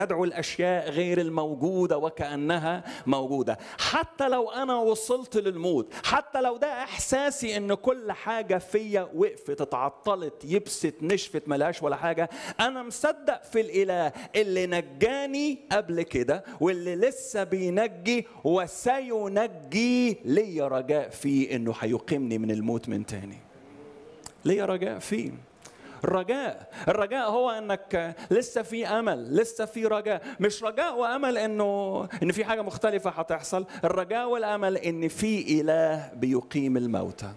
ندعو الاشياء غير الموجوده وكانها موجوده حتى لو انا وصلت للموت حتى لو ده احساسي ان كل حاجه فيا وقفت اتعطلت يبست نشفت ملهاش ولا حاجه انا مصدق في الاله اللي نجاني قبل كده واللي لسه بينجي وسينجي ليا رجاء فيه انه هيقيمني من الموت من تاني ليا رجاء فيه الرجاء الرجاء هو انك لسه في امل لسه في رجاء مش رجاء وامل انه ان في حاجه مختلفه هتحصل الرجاء والامل ان في اله بيقيم الموتى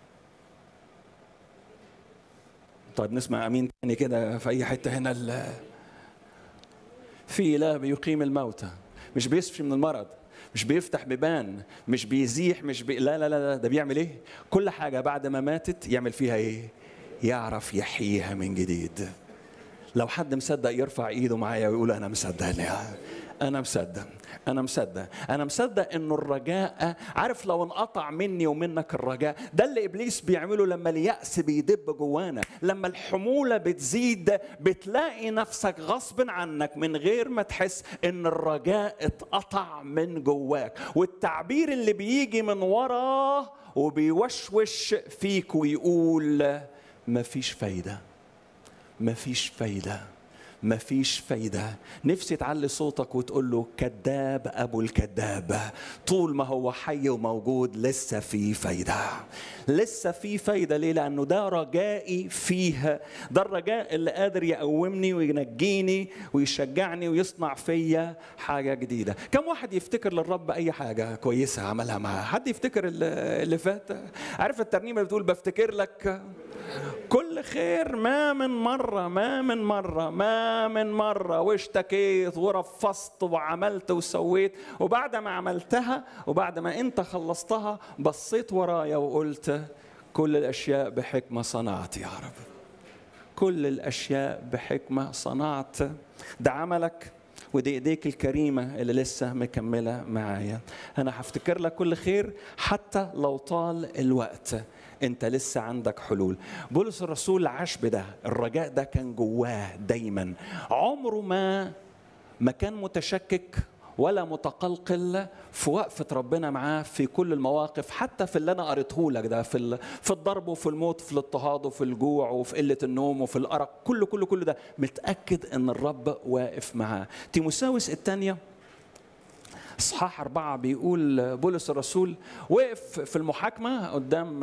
طيب نسمع امين تاني كده في اي حته هنا ال... في اله بيقيم الموتى مش بيشفي من المرض مش بيفتح بيبان مش بيزيح مش بي... لا لا لا ده بيعمل ايه كل حاجه بعد ما ماتت يعمل فيها ايه يعرف يحييها من جديد لو حد مصدق يرفع ايده معايا ويقول انا مصدق انا مصدق انا مصدق انا مصدق انه الرجاء عارف لو انقطع مني ومنك الرجاء ده اللي ابليس بيعمله لما الياس بيدب جوانا لما الحموله بتزيد بتلاقي نفسك غصب عنك من غير ما تحس ان الرجاء اتقطع من جواك والتعبير اللي بيجي من وراه وبيوشوش فيك ويقول مفيش فايده مفيش فايده مفيش فايدة نفسي تعلي صوتك وتقول له كذاب أبو الكذاب طول ما هو حي وموجود لسه في فايدة لسه في فايدة ليه لأنه ده رجائي فيه ده الرجاء اللي قادر يقومني وينجيني ويشجعني ويصنع فيا حاجة جديدة كم واحد يفتكر للرب أي حاجة كويسة عملها معاه حد يفتكر اللي فات عارف الترنيمة بتقول بفتكر لك كل خير ما من مرة ما من مرة ما من مرة واشتكيت ورفضت وعملت وسويت وبعد ما عملتها وبعد ما انت خلصتها بصيت ورايا وقلت كل الأشياء بحكمة صنعت يا رب كل الأشياء بحكمة صنعت ده عملك ودي ايديك الكريمه اللي لسه مكمله معايا انا هفتكر لك كل خير حتى لو طال الوقت انت لسه عندك حلول بولس الرسول عاش بده الرجاء ده كان جواه دايما عمره ما ما كان متشكك ولا متقلقل في وقفة ربنا معاه في كل المواقف حتى في اللي أنا قريته لك ده في في الضرب وفي الموت في الاضطهاد وفي الجوع وفي قلة النوم وفي الأرق كل كل كل ده متأكد إن الرب واقف معاه تيموساوس الثانية اصحاح أربعة بيقول بولس الرسول وقف في المحاكمة قدام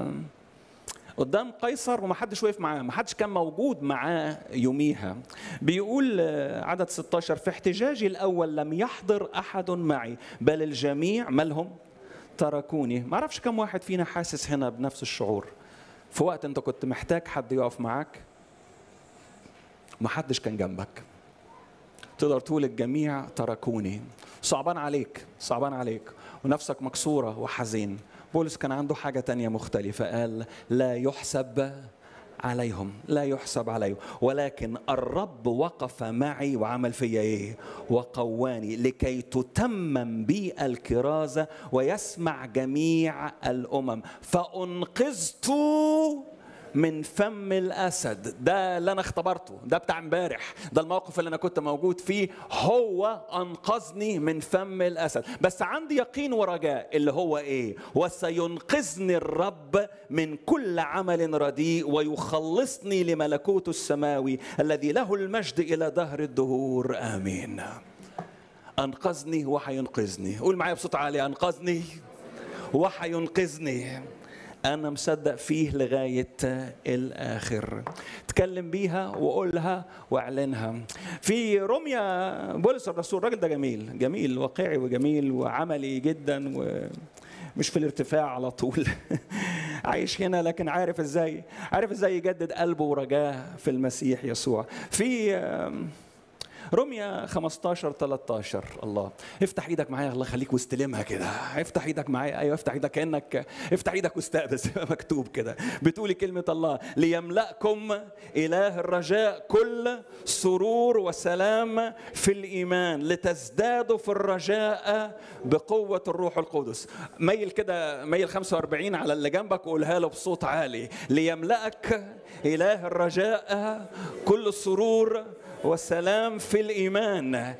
قدام قيصر ومحدش وقف معاه محدش كان موجود معاه يوميها بيقول عدد 16 في احتجاجي الأول لم يحضر أحد معي بل الجميع مالهم تركوني ما اعرفش كم واحد فينا حاسس هنا بنفس الشعور في وقت انت كنت محتاج حد يقف معاك محدش كان جنبك تقدر تقول الجميع تركوني صعبان عليك صعبان عليك ونفسك مكسورة وحزين بولس كان عنده حاجة تانية مختلفة قال لا يحسب عليهم لا يحسب عليهم ولكن الرب وقف معي وعمل فيا ايه وقواني لكي تتمم بي الكرازة ويسمع جميع الأمم فأنقذت من فم الاسد ده اللي انا اختبرته ده بتاع امبارح ده الموقف اللي انا كنت موجود فيه هو انقذني من فم الاسد بس عندي يقين ورجاء اللي هو ايه وسينقذني الرب من كل عمل رديء ويخلصني لملكوته السماوي الذي له المجد الى دهر الدهور امين انقذني وحينقذني قول معايا بصوت عالي انقذني وحينقذني أنا مصدق فيه لغاية الآخر تكلم بيها وقولها واعلنها في رمية بولس الرسول الراجل ده جميل جميل واقعي وجميل وعملي جدا و مش في الارتفاع على طول عايش هنا لكن عارف ازاي عارف ازاي يجدد قلبه ورجاه في المسيح يسوع في رمية 15 13 الله افتح ايدك معايا الله يخليك واستلمها كده افتح ايدك معايا ايوه افتح ايدك كانك افتح ايدك واستقبل مكتوب كده بتقولي كلمة الله ليملأكم إله الرجاء كل سرور وسلام في الإيمان لتزدادوا في الرجاء بقوة الروح القدس ميل كده ميل 45 على اللي جنبك وقولها له بصوت عالي ليملأك إله الرجاء كل سرور والسلام في الإيمان